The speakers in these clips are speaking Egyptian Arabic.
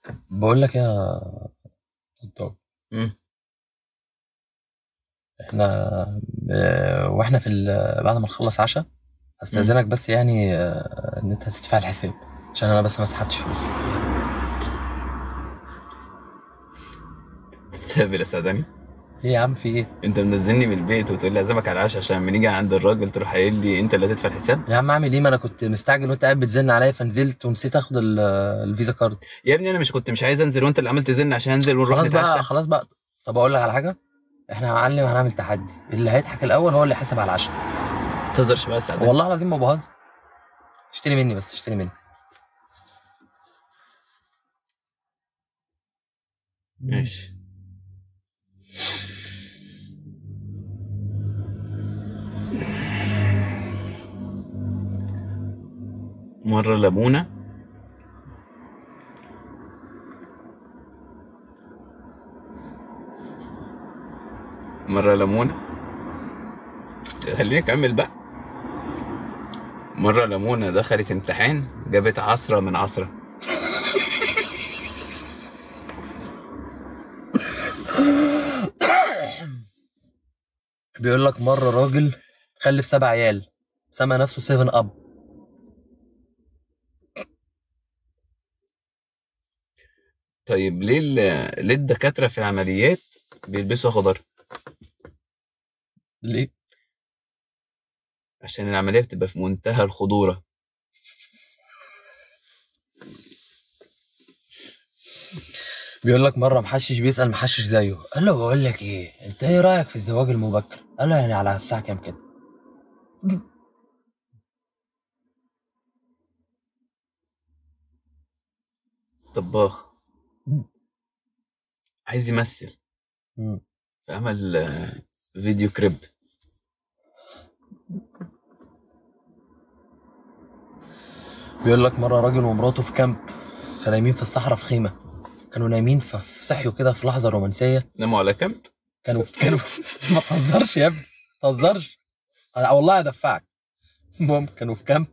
بقول لك يا طنطاوي مم. احنا آه، واحنا في ال- بعد ما نخلص عشاء هستأذنك بس يعني آه، ان انت تدفع الحساب عشان انا بس ما سحبتش فلوس تستهبل يا سعداني ايه يا عم في ايه انت منزلني من البيت وتقول لي اعزمك على العشاء عشان لما نيجي عند الراجل تروح قايل لي انت اللي هتدفع الحساب يا عم اعمل ايه ما انا كنت مستعجل وانت قاعد بتزن عليا فنزلت ونسيت اخد ال- الفيزا كارد يا ابني انا مش كنت مش عايز انزل وانت اللي عملت زن عشان انزل ونروح خلاص بقى نتعشى خلاص بقى طب اقول لك على حاجه احنا يا معلم هنعمل تحدي اللي هيضحك الاول هو اللي يحاسب على العشاء ما تهزرش بقى يا سعداني والله العظيم ما بهزر اشتري مني بس اشتري مني ماشي مرة ليمونة مرة ليمونة خليني أكمل بقى مرة ليمونة دخلت امتحان جابت عشرة من عشرة بيقول لك مره راجل خلف سبع عيال سمى نفسه 7 اب طيب ليه ال- ليه الدكاترة في العمليات بيلبسوا خضر؟ ليه عشان العملية بتبقى في منتهى الخطورة بيقول لك مره محشش بيسال محشش زيه قال له بقول لك ايه انت ايه رايك في الزواج المبكر قال له يعني على الساعه كام كده طباخ عايز يمثل مم. فعمل آه، فيديو كريب بيقول لك مره راجل ومراته في كامب فنايمين في الصحراء في خيمه كانوا نايمين فصحيوا كده في لحظه رومانسيه ناموا على كامب كانوا كانوا ما تهزرش يا ابني ما تهزرش أنا والله هدفعك المهم كانوا في كامب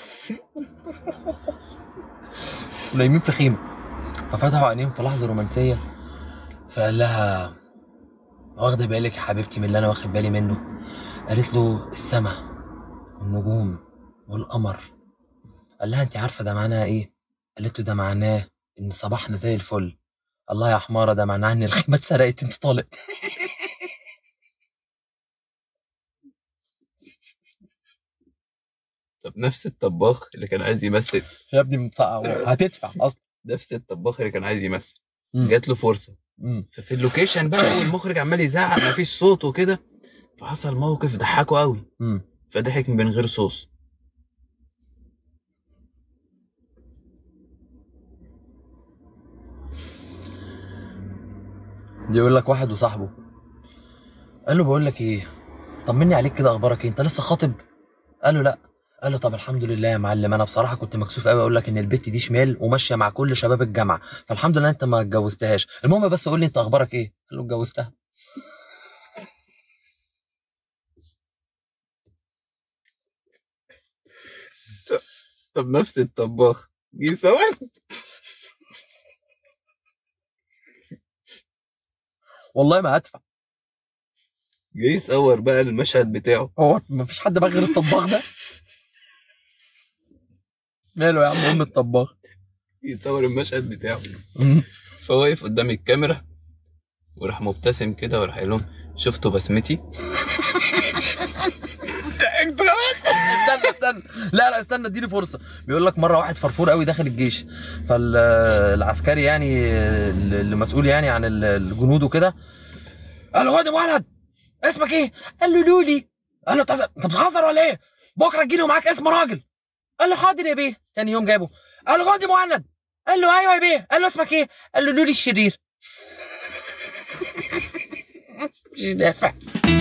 ونايمين في خيمه ففتحوا عينيهم في لحظه رومانسيه فقال لها واخده بالك يا حبيبتي من اللي انا واخد بالي منه قالت له السما والنجوم والقمر قال لها انت عارفه ده معناها ايه قالت له ده معناه ان صباحنا زي الفل الله يا حماره ده معناه ان الخيمه اتسرقت انت طالق طب نفس الطباخ اللي كان عايز يمثل يا ابني مف- هتدفع اصلا نفس الطباخ اللي كان عايز يمثل مم. جات له فرصة مم. ففي اللوكيشن بقى والمخرج عمال يزعق مفيش صوت وكده فحصل موقف ضحكه قوي مم. فضحك من غير صوص يقول لك واحد وصاحبه قال له بقول لك ايه طمني عليك كده اخبارك ايه انت لسه خاطب قال له لا قال له طب الحمد لله يا معلم انا بصراحه كنت مكسوف قوي اقول لك ان البت دي شمال وماشيه مع كل شباب الجامعه فالحمد لله انت ما اتجوزتهاش المهم بس قول لي انت اخبارك ايه قال له اتجوزتها طب نفس الطباخ جه يصور والله ما هدفع جه يصور بقى المشهد بتاعه هو ما فيش حد بقى غير الطباخ ده ماله يا عم ام الطباخ يصور المشهد بتاعه مم. فواقف قدام الكاميرا وراح مبتسم كده وراح قايل لهم شفتوا بسمتي ضحكت خلاص استنى استنى لا لا استنى اديني فرصه بيقول لك مره واحد فرفور قوي داخل الجيش فالعسكري يعني اللي مسؤول يعني عن ال- الجنود وكده قال له واد ولد اسمك ايه؟ قال له لولي قال له "تز- انت بتهزر ولا ايه؟ بكره تجيني ومعاك اسم راجل قال له حاضر يا بيه تاني يوم جابه قال له غادي مهند قال له ايوه يا بيه قال له اسمك ايه؟ قال له لولي الشرير مش دافع